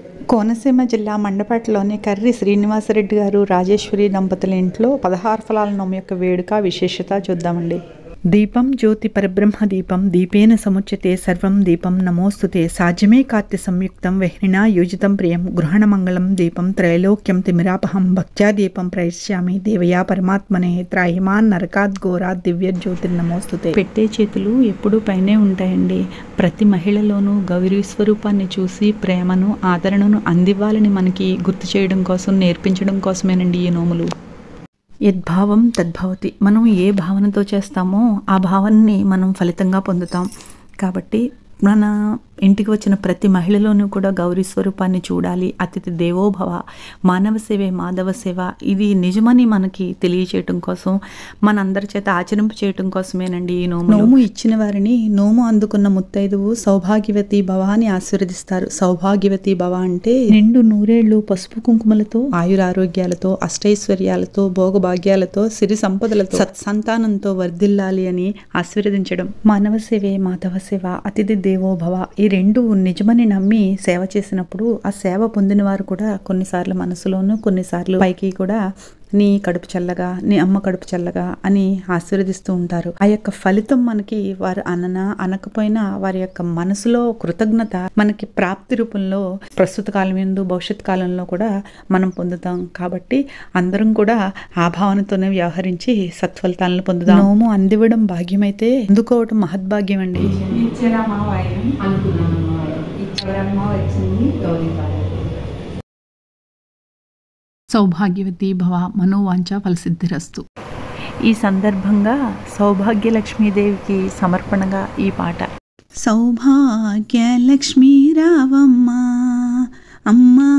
కోనసీమ జిల్లా మండపేటలోని కర్రి శ్రీనివాసరెడ్డి గారు రాజేశ్వరి దంపతుల ఇంట్లో పదహారు ఫలాల నోము యొక్క వేడుక విశేషత చూద్దామండి దీపం జ్యోతి పరబ్రహ్మ దీపం దీపేన సముచ్యతే సర్వం దీపం నమోస్తుతే సాధ్యమే కార్తె సంయుక్తం వెహ్నినా యోజితం ప్రియం గృహణ మంగళం దీపం త్రైలోక్యం తిమిరాపహం భక్త్యా దీపం ప్రయశ్యామి దేవయా పరమాత్మనే త్రాహిమాన్ నరకాద్ ఘోరాత్ దివ్య జ్యోతిర్నమోస్తుతే పెట్టే చేతులు ఎప్పుడూ పైనే ఉంటాయండి ప్రతి మహిళలోనూ గౌరీ స్వరూపాన్ని చూసి ప్రేమను ఆదరణను అందివ్వాలని మనకి గుర్తు చేయడం కోసం నేర్పించడం కోసమేనండి ఈ నోములు యద్భావం తద్భవతి మనం ఏ భావనతో చేస్తామో ఆ భావనని మనం ఫలితంగా పొందుతాం కాబట్టి మన ఇంటికి వచ్చిన ప్రతి మహిళలోనూ కూడా గౌరీ స్వరూపాన్ని చూడాలి అతిథి దేవోభవ మానవ సేవే మాధవ సేవ ఇది నిజమని మనకి తెలియచేయటం కోసం మనందరి చేత ఆచరింప చేయటం కోసమేనండి ఈ నోము నోము ఇచ్చిన వారిని నోము అందుకున్న ముత్తైదువు సౌభాగ్యవతి భవ అని ఆశీర్వదిస్తారు సౌభాగ్యవతి భవ అంటే నిండు నూరేళ్లు పసుపు కుంకుమలతో ఆయురారోగ్యాలతో అష్టైశ్వర్యాలతో భోగభాగ్యాలతో సిరి సంపదలతో సత్సంతానంతో వర్ధిల్లాలి అని ఆశీర్వదించడం మానవ సేవే మాధవ సేవ అతిథి దేవోభవ ఈ రెండు నిజమని నమ్మి సేవ చేసినప్పుడు ఆ సేవ పొందిన వారు కూడా కొన్నిసార్లు మనసులోనూ కొన్నిసార్లు పైకి కూడా నీ కడుపు చల్లగా నీ అమ్మ కడుపు చల్లగా అని ఆశీర్వదిస్తూ ఉంటారు ఆ యొక్క ఫలితం మనకి వారు అనన అనకపోయినా వారి యొక్క మనసులో కృతజ్ఞత మనకి ప్రాప్తి రూపంలో ప్రస్తుత కాలం ఎందు భవిష్యత్ కాలంలో కూడా మనం పొందుతాం కాబట్టి అందరం కూడా ఆ భావనతోనే వ్యవహరించి సత్ఫలితాలను పొందుదాం నోము అందివ్వడం భాగ్యమైతే అందుకోవడం మహద్భాగ్యం అండి ఇచ్చారమ్మా వాయినం అనుకున్నాను ఇచ్చారమ్మా వచ్చింది గౌరీ పాలన సౌభాగ్యవతి భవ మనోవాంఛ ఫలసిద్ధిరస్తు ఈ సందర్భంగా సౌభాగ్యలక్ష్మీదేవికి సమర్పణగా ఈ పాట సౌభాగ్యలక్ష్మీ రావమ్మా అమ్మా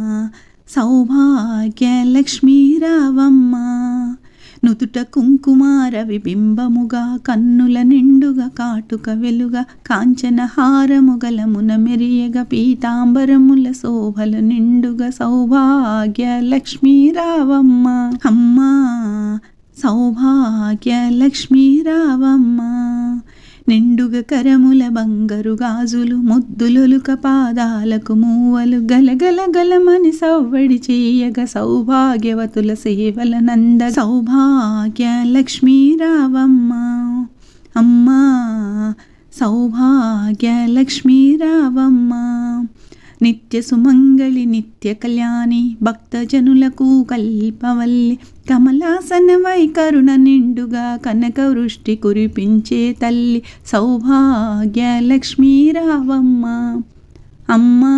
సౌభాగ్యలక్ష్మీ రావమ్మా నుదుట కుంకుమార విబింబముగా కన్నుల నిండుగా కాటుక వెలుగా కాంచన హారముగలమున మెరియగ పీతాంబరముల శోభలు నిండుగా సౌభాగ్య లక్ష్మీ రావమ్మ అమ్మా సౌభాగ్య లక్ష్మీ రావమ్మ నిండుగ కరముల బంగారు గాజులు ముద్దులొలుక పాదాలకు మూవలు గలగల గలమని సవ్వడి చేయగ సౌభాగ్యవతుల సేవల నంద సౌభాగ్య లక్ష్మీ రావమ్మ అమ్మా సౌభాగ్య లక్ష్మీ రావమ్మ నిత్య సుమంగళి నిత్య కళ్యాణి భక్తజనులకు కల్పవల్లి కమలాసన వైకరుణ నిండుగా కనక వృష్టి కురిపించే తల్లి సౌభాగ్య లక్ష్మీ రావమ్మ అమ్మా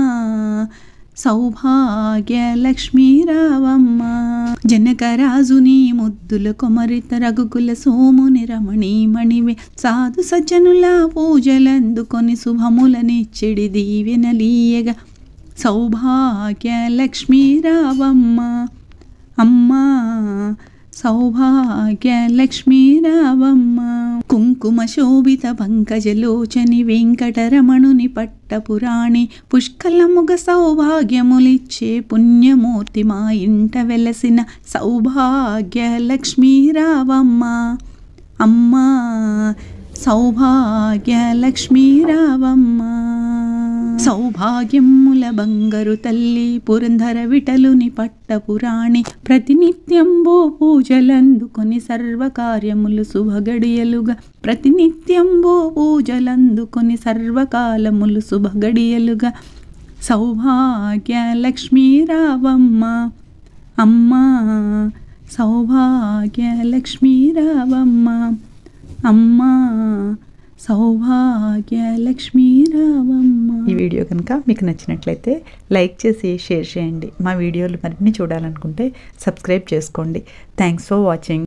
సౌభాగ్య లక్ష్మీ రావమ్మ జనకరాజుని ముద్దుల కొమరిత రఘుకుల సోముని రమణి మణివే సాధు సజ్జనుల పూజలందుకొని శుభములనిచ్చెడి దీవెనలీయగా సౌభాగ్య లక్ష్మీ రావమ్మ అమ్మా సౌభాగ్య లక్ష్మీ రావమ్మ కుంకుమ శోభిత పంకజలోచని వెంకటరమణుని పట్టపురాణి పుష్కలముగ సౌభాగ్యములిచ్చే పుణ్యమూర్తి మా ఇంట వెలసిన సౌభాగ్య లక్ష్మీ రావమ్మ అమ్మా సౌభాగ్య లక్ష్మీ రావమ్మ సౌభాగ్యముల బంగారు తల్లి పురంధర విటలుని పట్టపురాణి ప్రతినిత్యంబో పూజలందుకొని సర్వకార్యములు శుభగడియలుగా ప్రతినిత్యంబో పూజలందుకొని సర్వకాలములు శుభగడియలుగా సౌభాగ్య లక్ష్మీ రావమ్మ అమ్మా సౌభాగ్య లక్ష్మీ రావమ్మ అమ్మా సౌభాగ్య లక్ష్మీ రావమ్మ ఈ వీడియో కనుక మీకు నచ్చినట్లయితే లైక్ చేసి షేర్ చేయండి మా వీడియోలు మరిన్ని చూడాలనుకుంటే సబ్స్క్రైబ్ చేసుకోండి థ్యాంక్స్ ఫర్ వాచింగ్